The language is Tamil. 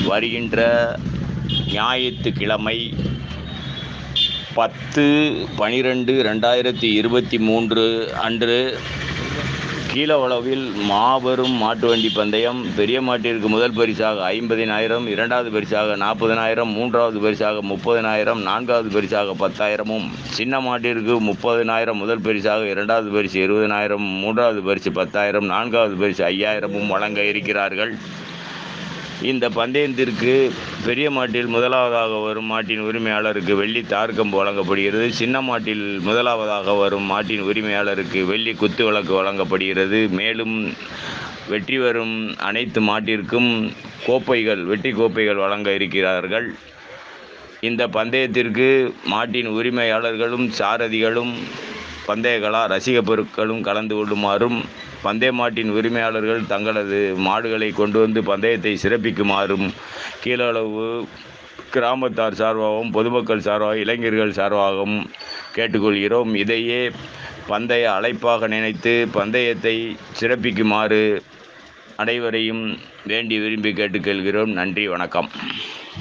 வருகின்ற ஞாயிற்றுக்கிழமை பத்து பனிரெண்டு ரெண்டாயிரத்தி இருபத்தி மூன்று அன்று கீழவளவில் மாபெரும் மாட்டு வண்டி பந்தயம் பெரிய மாட்டிற்கு முதல் பரிசாக ஐம்பதினாயிரம் இரண்டாவது பரிசாக நாற்பதினாயிரம் மூன்றாவது பரிசாக முப்பதினாயிரம் நான்காவது பரிசாக பத்தாயிரமும் சின்ன மாட்டிற்கு முப்பதினாயிரம் முதல் பரிசாக இரண்டாவது பரிசு இருபதினாயிரம் மூன்றாவது பரிசு பத்தாயிரம் நான்காவது பரிசு ஐயாயிரமும் வழங்க இருக்கிறார்கள் இந்த பந்தயத்திற்கு பெரிய மாட்டில் முதலாவதாக வரும் மாட்டின் உரிமையாளருக்கு வெள்ளி தார்க்கம்பு வழங்கப்படுகிறது சின்ன மாட்டில் முதலாவதாக வரும் மாட்டின் உரிமையாளருக்கு வெள்ளி குத்து விளக்கு வழங்கப்படுகிறது மேலும் வெற்றி வரும் அனைத்து மாட்டிற்கும் கோப்பைகள் வெற்றி கோப்பைகள் வழங்க இருக்கிறார்கள் இந்த பந்தயத்திற்கு மாட்டின் உரிமையாளர்களும் சாரதிகளும் பந்தயகலா ரசிக பொருட்களும் கலந்து கொள்ளுமாறும் பந்தய மாட்டின் உரிமையாளர்கள் தங்களது மாடுகளை கொண்டு வந்து பந்தயத்தை சிறப்பிக்குமாறும் கீழளவு கிராமத்தார் சார்பாகவும் பொதுமக்கள் சார்பாக இளைஞர்கள் சார்பாகவும் கேட்டுக்கொள்கிறோம் இதையே பந்தய அழைப்பாக நினைத்து பந்தயத்தை சிறப்பிக்குமாறு அனைவரையும் வேண்டி விரும்பி கேட்டுக்கொள்கிறோம் நன்றி வணக்கம்